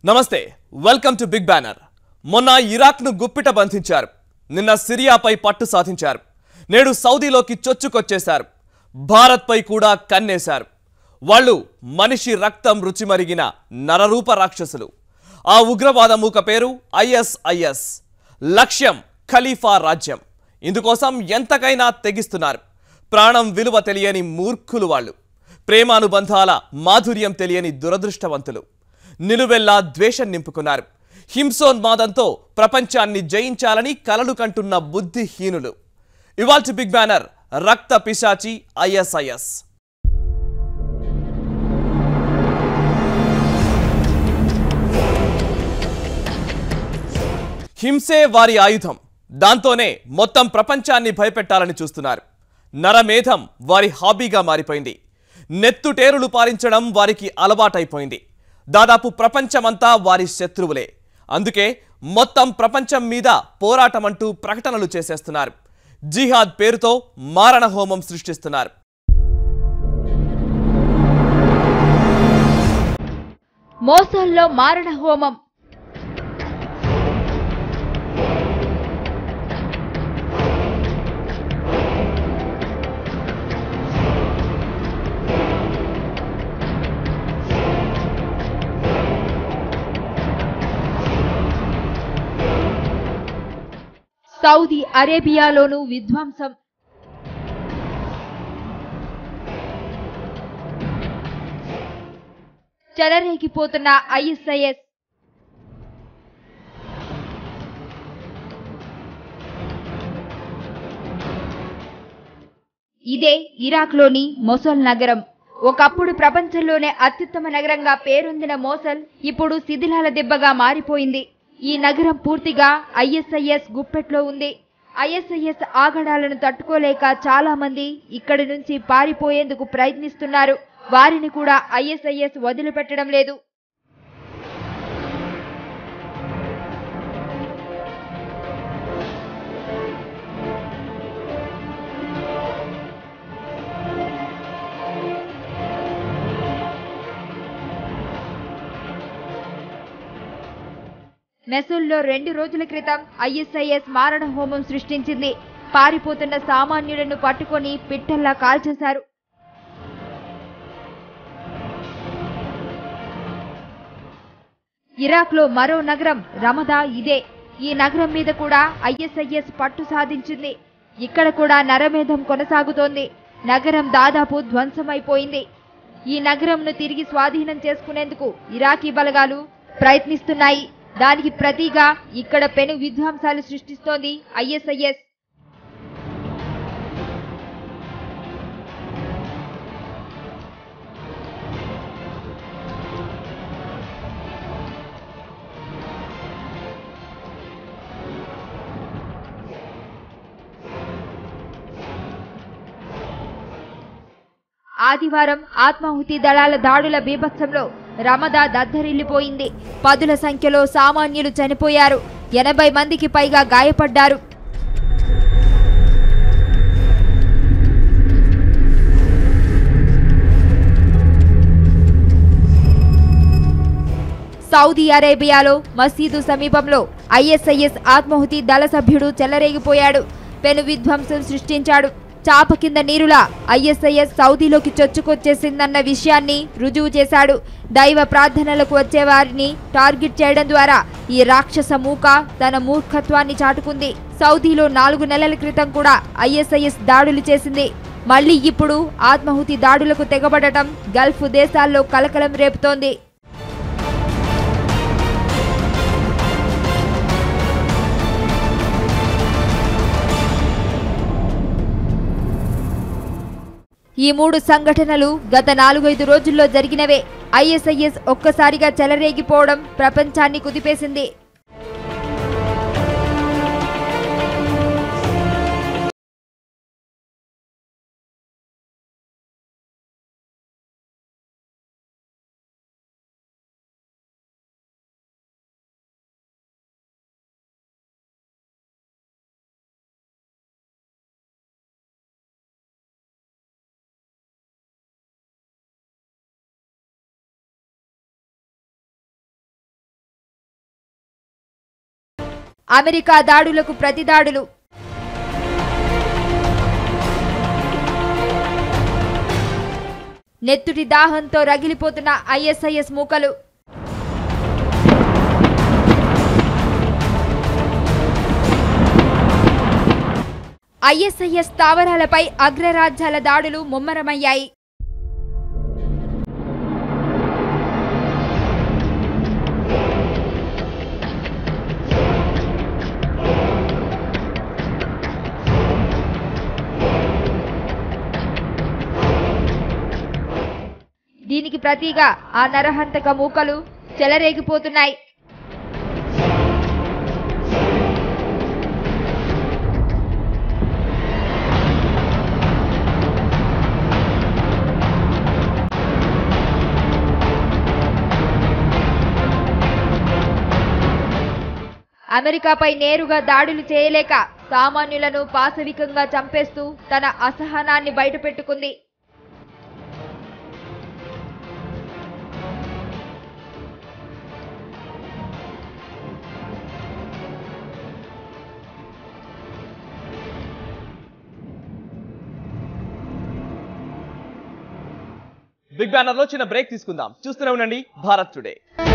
నమస్తే welcome to big banner మొన్న ఇరాక్ను గుప్పిట బంధించారు నిన్న సిరియాపై పట్టు సాధించారు నేడు సౌదీలోకి చొచ్చుకొచ్చేశారు భారత్పై కూడా కన్నేశారు వాళ్ళు మనిషి రక్తం రుచి మరిగిన నరరూప రాక్షసులు ఆ ఉగ్రవాద మూక పేరు ఐఎస్ఐఎస్ లక్ష్యం ఖలీఫా రాజ్యం ఇందుకోసం ఎంతకైనా తెగిస్తున్నారు ప్రాణం విలువ తెలియని మూర్ఖులు వాళ్ళు ప్రేమానుబంధాల మాధుర్యం తెలియని దురదృష్టవంతులు నిలువెల్లా ద్వేషం నింపుకున్నారు హింసోన్మాదంతో ప్రపంచాన్ని జయించాలని కలలు కంటున్న బుద్ధిహీనులు ఇవాల్టి బిగ్ బ్యానర్ రక్త పిశాచి ఐఎస్ఐఎస్ హింసే వారి ఆయుధం దాంతోనే మొత్తం ప్రపంచాన్ని భయపెట్టాలని చూస్తున్నారు నరమేధం వారి హాబీగా మారిపోయింది నెత్తుటేరులు పారించడం వారికి అలవాటైపోయింది దాదాపు ప్రపంచమంతా వారి శత్రువులే అందుకే మొత్తం ప్రపంచం మీద పోరాటమంటూ ప్రకటనలు చేసేస్తున్నారు జిహాద్ పేరుతో మారణ హోమం సృష్టిస్తున్నారు మోసాల్లో మారణ హోమం సౌదీ అరేబియాలోనూ విధ్వంసం చెలరేగిపోతున్న ఐఎస్ఐఎస్ ఇదే ఇరాక్లోని మొసల్ నగరం ఒకప్పుడు ప్రపంచంలోనే అత్యుత్తమ నగరంగా పేరొందిన మోసల్ ఇప్పుడు శిథిలాల దెబ్బగా మారిపోయింది ఈ నగరం పూర్తిగా ఐఎస్ఐఎస్ గుప్పెట్లో ఉంది ఐఎస్ఐఎస్ ఆగడాలను తట్టుకోలేక చాలా మంది ఇక్కడి నుంచి పారిపోయేందుకు ప్రయత్నిస్తున్నారు వారిని కూడా ఐఎస్ఐఎస్ వదిలిపెట్టడం లేదు మెసూల్లో రెండు రోజుల క్రితం ఐఎస్ఐఎస్ మారణ హోమం సృష్టించింది పారిపోతున్న సామాన్యులను పట్టుకొని పిట్టల్లా కాల్చేశారు ఇరాక్లో మరో నగరం రమదా ఇదే ఈ నగరం మీద కూడా ఐఎస్ఐఎస్ పట్టు సాధించింది ఇక్కడ కూడా నరమేధం కొనసాగుతోంది నగరం దాదాపు ధ్వంసమైపోయింది ఈ నగరంను తిరిగి స్వాధీనం చేసుకునేందుకు ఇరాకీ బలగాలు ప్రయత్నిస్తున్నాయి దానికి ప్రతిగా ఇక్కడ పెను విధ్వంసాలు సృష్టిస్తోంది ఐఎస్ఐఎస్ ఆదివారం ఆత్మాహుతి దళాల దాడుల బీభత్సంలో రమద దద్దరిల్లిపోయింది పదుల సంఖ్యలో సామాన్యులు చనిపోయారు ఎనభై మందికి పైగా గాయపడ్డారు సౌదీ అరేబియాలో మసీదు సమీపంలో ఐఎస్ఐఎస్ ఆత్మాహుతి దళ సభ్యుడు చెలరేగిపోయాడు పెను విధ్వంసం సృష్టించాడు చాప కింద నీరులా ఐఎస్ఐఎస్ సౌదీలోకి చొచ్చుకొచ్చేసిందన్న విషయాన్ని రుజువు చేశాడు దైవ ప్రార్థనలకు వచ్చే వారిని టార్గెట్ చేయడం ద్వారా ఈ రాక్షస మూక తన మూర్ఖత్వాన్ని చాటుకుంది సౌదీలో నాలుగు నెలల క్రితం కూడా ఐఎస్ఐఎస్ దాడులు చేసింది మళ్ళీ ఇప్పుడు ఆత్మాహుతి దాడులకు తెగబడటం గల్ఫ్ దేశాల్లో కలకలం రేపుతోంది ఈ మూడు సంఘటనలు గత నాలుగైదు రోజుల్లో జరిగినవే ఐఎస్ఐఎస్ ఒక్కసారిగా చెలరేగిపోవడం ప్రపంచాన్ని కుదిపేసింది అమెరికా దాడులకు ప్రతిదాడులు నెత్తుటి దాహంతో రగిలిపోతున్న ఐఎస్ఐఎస్ మూకలు ఐఎస్ఐఎస్ స్థావరాలపై అగ్రరాజ్యాల దాడులు ముమ్మరమయ్యాయి దీనికి ప్రతిగా ఆ నరహంతక మూకలు చెలరేగిపోతున్నాయి అమెరికాపై నేరుగా దాడులు చేయలేక సామాన్యులను పాశవికంగా చంపేస్తూ తన అసహనాన్ని బయటపెట్టుకుంది బిగ్ బ్యానర్ లో చిన్న బ్రేక్ తీసుకుందాం చూస్తూనే ఉండండి భారత్ టుడే